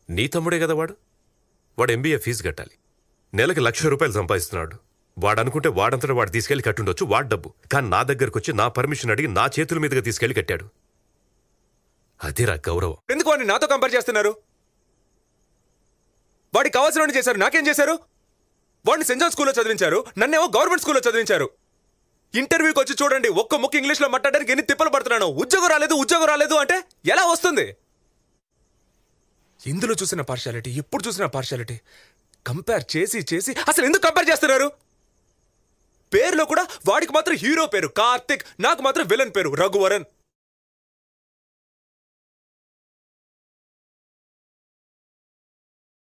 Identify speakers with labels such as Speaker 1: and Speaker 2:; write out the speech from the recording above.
Speaker 1: నీ తమ్ముడే కదా వాడు వాడు ఎంబీఏ ఫీజు కట్టాలి నెలకి లక్ష రూపాయలు సంపాదిస్తున్నాడు వాడు అనుకుంటే వాడంతటా వాడు తీసుకెళ్లి కట్టుండొచ్చు వాడు డబ్బు కానీ నా దగ్గరకు వచ్చి నా పర్మిషన్ అడిగి నా చేతుల మీదుగా తీసుకెళ్లి కట్టాడు అదిరా గౌరవం
Speaker 2: ఎందుకు వాడిని నాతో కంపేర్ చేస్తున్నారు వాడికి కావాల్సిన చేశారు నాకేం చేశారు వాడిని సెంట్ జాన్ స్కూల్లో చదివించారు నన్నేమో గవర్నమెంట్ స్కూల్లో చదివించారు ఇంటర్వ్యూకి వచ్చి చూడండి ఒక్క ముక్క ఇంగ్లీష్ లో మాట్లాడడానికి ఎన్ని తిప్పలు పడుతున్నాను ఉద్యోగం రాలేదు ఉద్యోగం రాలేదు అంటే ఎలా వస్తుంది ఇందులో చూసిన పార్షాలిటీ ఎప్పుడు చూసిన పార్షాలిటీ కంపేర్ చేసి చేసి అసలు ఎందుకు కంపేర్ చేస్తున్నారు పేరులో కూడా వాడికి మాత్రం హీరో పేరు కార్తిక్ నాకు మాత్రం విలన్ పేరు రఘువరన్